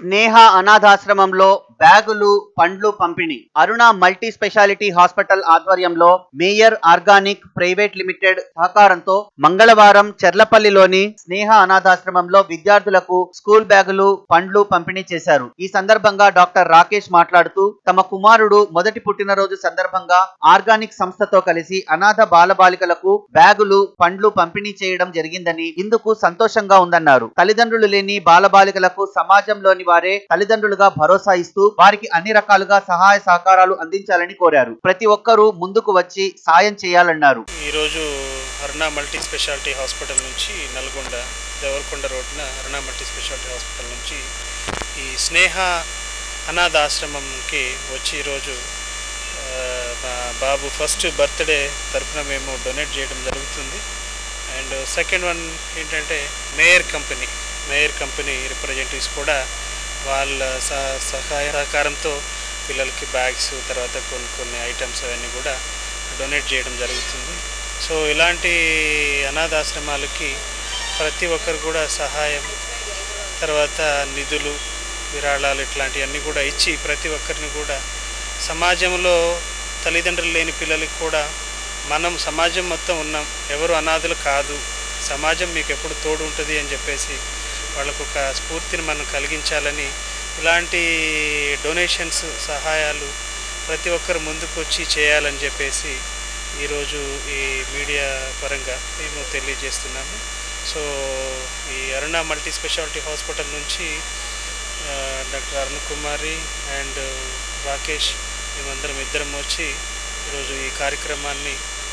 స్నేహ అనాథాశ్రమంలో బ్యాగులు పండ్లు పంపిణీ అరుణ మల్టీ స్పెషాలిటీ హాస్పిటల్ ఆధ్వర్యంలో మేయర్ ఆర్గానిక్ ప్రైవేట్ లిమిటెడ్ సహకారంతో మంగళవారం చెర్లపల్లిలోని స్నేహ అనాథాశ్రమంలో విద్యార్థులకు స్కూల్ బ్యాగులు పండ్లు పంపిణీ చేశారు ఈ సందర్భంగా డాక్టర్ రాకేష్ మాట్లాడుతూ తమ కుమారుడు మొదటి పుట్టినరోజు సందర్భంగా ఆర్గానిక్ సంస్థతో కలిసి అనాథ బాలబాలికలకు బ్యాగులు పండ్లు పంపిణీ చేయడం జరిగిందని ఇందుకు సంతోషంగా ఉందన్నారు తల్లిదండ్రులు లేని బాలబాలికలకు సమాజంలోని వారే తల్లిదండ్రులుగా భరోసా ఇస్తూ వారికి అన్ని రకాలుగా సహాయ సహకారాలు అందించాలని కోరారు ప్రతి ఒక్కరూ ముందుకు వచ్చి సాయం చేయాలన్నారు ఈరోజు అరుణ మల్టీ స్పెషాలిటీ హాస్పిటల్ నుంచి నల్గొండ దేవరకొండ రోడ్డున అరుణ మల్టీ స్పెషాలిటీ హాస్పిటల్ నుంచి ఈ స్నేహ అనాథ ఆశ్రమంకి వచ్చి ఈరోజు ఆ, మా బాబు ఫస్ట్ బర్త్డే తరఫున మేము డొనేట్ చేయడం జరుగుతుంది అండ్ సెకండ్ వన్ ఏంటంటే Meyer company Meyer company representatives కూడా వాళ్ళ సహ- సహాయ సహకారంతో పిల్లలకి బ్యాగ్స్ తర్వాత కొన్ని కొన్ని ఐటమ్స్ అవన్నీ కూడా డొనేట్ చేయడం జరుగుతుంది సో ఇలాంటి అనాథాశ్రమాలకి ప్రతి ఒక్కరు కూడా సహాయం తర్వాత నిధులు విరాళాలు ఇట్లాంటివన్నీ కూడా ఇచ్చి ప్రతి ఒక్కరిని కూడా సమాజంలో తల్లిదండ్రులు లేని పిల్లలకి కూడా మనం సమాజం మొత్తం ఉన్నాం ఎవరు అనాథులు కాదు సమాజం మీకు ఎప్పుడు తోడు ఉంటుంది అని చెప్పేసి వాళ్ళకు ఒక స్ఫూర్తిని మనం కలిగించాలని ఇలాంటి డొనేషన్స్ సహాయాలు ప్రతి ఒక్కరు ముందుకు వచ్చి చేయాలని చెప్పేసి ఈరోజు ఈ మీడియా పరంగా మేము తెలియజేస్తున్నాము సో ఈ అరుణ మల్టీ స్పెషాలిటీ హాస్పిటల్ నుంచి ఆ, డాక్టర్ అరుణ్ కుమారి అండ్ రాకేష్ మేమందరం ఇద్దరం వచ్చి ఈరోజు ఈ కార్యక్రమాన్ని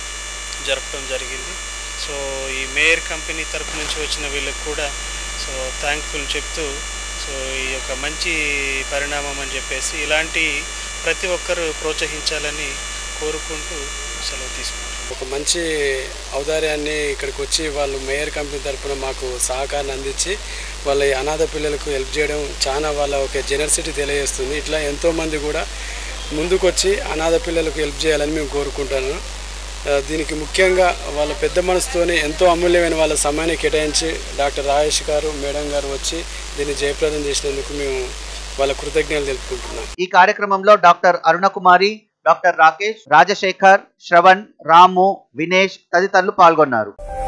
జరపడం జరిగింది సో ఈ మేయర్ కంపెనీ తరపు నుంచి వచ్చిన వీళ్ళకి కూడా సో థ్యాంక్ఫుల్ చెప్తూ సో ఈ యొక్క మంచి పరిణామం అని చెప్పేసి ఇలాంటి ప్రతి ఒక్కరూ ప్రోత్సహించాలని కోరుకుంటూ సెలవు తీసుకుంటాం ఒక మంచి ఔదార్యాన్ని ఇక్కడికి వచ్చి వాళ్ళు మేయర్ కంపెనీ తరపున మాకు సహకారాన్ని అందించి వాళ్ళ ఈ అనాథ పిల్లలకు హెల్ప్ చేయడం చాలా వాళ్ళ ఒక జెనర్సిటీ తెలియజేస్తుంది ఇట్లా ఎంతోమంది కూడా ముందుకొచ్చి అనాథ పిల్లలకు హెల్ప్ చేయాలని మేము కోరుకుంటాను ఆ, దీనికి ముఖ్యంగా వాళ్ళ పెద్ద మనసుతోనే ఎంతో అమూల్యమైన వాళ్ళ సమయాన్ని కేటాయించి డాక్టర్ రాజేష్ గారు మేడం గారు వచ్చి దీన్ని జయప్రదం చేసినందుకు మేము వాళ్ళ కృతజ్ఞతలు తెలుపుకుంటున్నాం ఈ కార్యక్రమంలో డాక్టర్ అరుణకుమారి డాక్టర్ రాకేష్ రాజశేఖర్ శ్రవణ్ రాము వినేష్ తదితరులు పాల్గొన్నారు